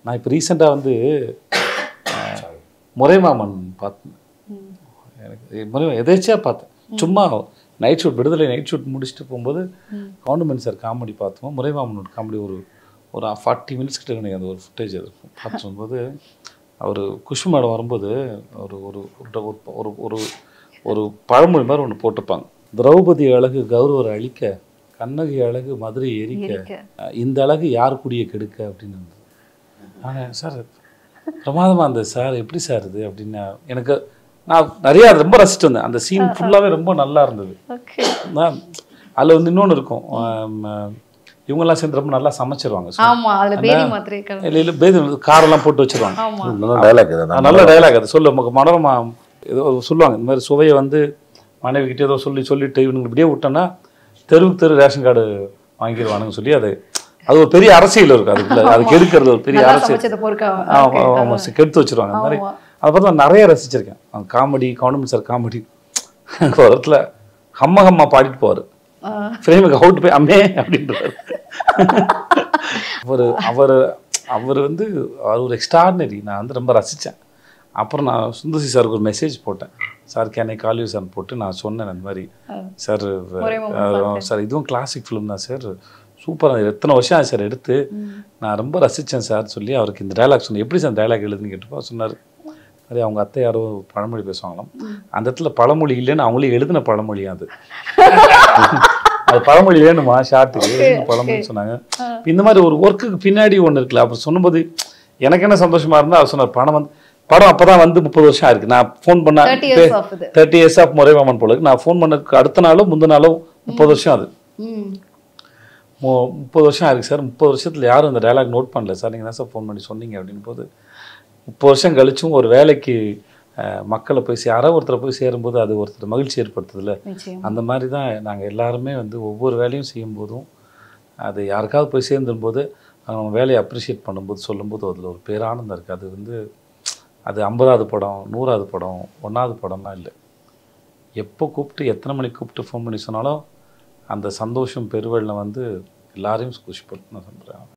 நான் இப்போ ரீசெண்டாக வந்து அஹ், முறைமாமன் பார்த்தேன் எனக்கு முறை எதேச்சியாக பார்த்தேன் சும்மா night shoot Viduthalai night shoot முடிச்சுட்டு போகும்போது கவுண்டமன் சார் காமெடி பார்த்தோம் முறைமாமனோட காமெடி ஒரு ஒரு ஃபார்ட்டி மினிட்ஸ் கிட்ட எனக்கு அந்த ஒரு ஃபுட்டேஜ் இருக்கும் பார்த்தும்போது அவர் குஷ்பு மேடம் வரும்போது ஒரு ஒரு ஒரு- ஒரு ஒரு ஒரு பழமொழி மாதிரி ஒன்று போட்டிருப்பாங்க திரௌபதி அழகு கௌரவர் அழிக்க கண்ணகி அழகு மதுரை எரிக்க எரிக்க. அஹ் இந்த அழகு யார் குடிய கெடுக்க அப்படின்னு இருந்தது ஆனால் சார் பிரமாதமாக இருந்தது சார் எப்படி சார் இது அப்படின்னு எனக்கு நான் நிறையா ரொம்ப ரசிச்சுட்டு வந்தேன் அந்த சீன் ஃபுல்லாகவே ரொம்ப நல்லா இருந்தது ஓகே நான் அதில் வந்து இன்னொன்று இருக்கும் ஆம், இவங்கெல்லாம் சேர்ந்து ரொம்ப நல்லா சமைச்சிருவாங்க ஆமா அதுல பேரி மாத்திரை கலந்து இல்லை இல்லை பேது காரெல்லாம் போட்டு வச்சிருவாங்க ஆமா நல்ல டைலாக் இது ஆ, நல்ல டைலாக் அது சொல்ல நமக்கு மனோரமா ஏதோ சொல்லுவாங்க இந்த மாதிரி சுவையை வந்து மனைவி கிட்ட ஏதோ சொல்லி சொல்லிட்டு இவனுக்கு இப்படியே விட்டோன்னா தெருவுக்கு தெரு ரேஷன் கார்டு வாங்கிடுவானுங்க சொல்லி அது அது ஒரு பெரிய அரசியல் இருக்கு அதுக்குள்ள அதுக்கு எடுக்கிறது ஒரு பெரிய நல்லா அரசியல் சமைச்சதை பொறுக்க ஆமா ஆமா கெடுத்து வச்சிருவாங்க அந்த மாதிரி ஆமா. அதை பார்த்து நான் நிறைய ரசிச்சிருக்கேன் அந்த காமெடி கவுண்டமன் சார் காமெடி ஒரு இடத்துல ஹம்ம ஹம்மா பாடிட்டு போவார் ஃப்ரேமுக்கு அவுட் போய் அம்மே அப்படின்றாரு அவர் அவர் அவர் வந்து அவர் ஒரு எக்ஸ்ட்ராடினரி நான் வந்து ரொம்ப ரசித்தேன் அப்புறம் நான் சுந்தசி சாருக்கு ஒரு மெசேஜ் போட்டேன் சார் கேனை காலியூ சார் போட்டு நான் சொன்னேன் அந்த மாதிரி சார் ஒரே moment சார் இதுவும் கிளாசிக் ஃபிலிம் தான் சார் சூப்பராக எத்தனை வருஷம் ஆச்சு சார் எடுத்து நான் ரொம்ப ரசித்தேன் சார் சொல்லி அவருக்கு இந்த டைலாக் சொன்னேன் எப்படி சார் டைலாக் எழுதுன்னு கேட்டப்போ சொன்னார் அதே அவங்க அத்தை யாரோ பழமொழி பேசுவாங்களாம் அந்த இடத்துல பழமொழி இல்லைன்னு அவங்களே எழுதின பழமொழி அது அது பழமொழி வேணுமா ஷார்ட்டுக்கு பழமொழி சொன்னாங்க இந்த மாதிரி ஒரு ஒர்க்குக்கு பின்னாடி ஒன்று இருக்குல்ல அப்புறம் சொன்னபோது எனக்கு என்ன சந்தோஷமா இருந்தா அவர் சொன்னார் பணம் வந்து படம் அப்பதான் வந்து முப்பது வருஷம் ஆயிருக்கு நான் ஃபோன் பண்ண தேர்ட்டி இயர்ஸ் ஆஃப் இது தேர்ட்டி இயர்ஸ் ஆஃப் முறைவாமன் போல இருக்கு. நான் ஃபோன் பண்ணதுக்கு அடுத்த நாளோ முந்தின நாளோ முப்பது வருஷம் அது ம் மு- முப்பது வருஷம் ஆயிருக்கு சார் முப்பது வருஷத்துல யாரும் இந்த டயலாக் நோட் பண்ணல சார் நீங்கள் தான் சார் ஃபோன் பண்ணி சொன்னீங்க அப்படின் போது முப்பது வருஷம் கழிச்சும் ஒரு வேலைக்கு அஹ், மக்களை போய் சே- யாரோ ஒருத்தரை போய் சேரும்போது அது ஒருத்தர் மகிழ்ச்சி ஏற்படுத்துதுல்ல நிச்சயம் அந்த மாதிரி தான் நாங்கள் எல்லாருமே வந்து ஒவ்வொரு வேலையும் செய்யும்போதும் அது யாருக்காவது போய் சேர்ந்துரும்போது அவங்க வேலையை அப்ரிஷியேட் பண்ணும்போது சொல்லும்போது அதில் ஒரு பேரானந்தம் இருக்குது அது வந்து அது ஐம்பதாவது படம் நூறாவது படம் ஒன்றாவது படம்லாம் இல்லை எப்போ கூப்பிட்டு எத்தனை மணிக்கு கூப்பிட்டு ஃபோன் பண்ணி சொன்னாலும் அந்த சந்தோஷம் பெருவெள்ளம் வந்து எல்லாரையும் குஷிப்பட்டு நான் சொல்கிறேன்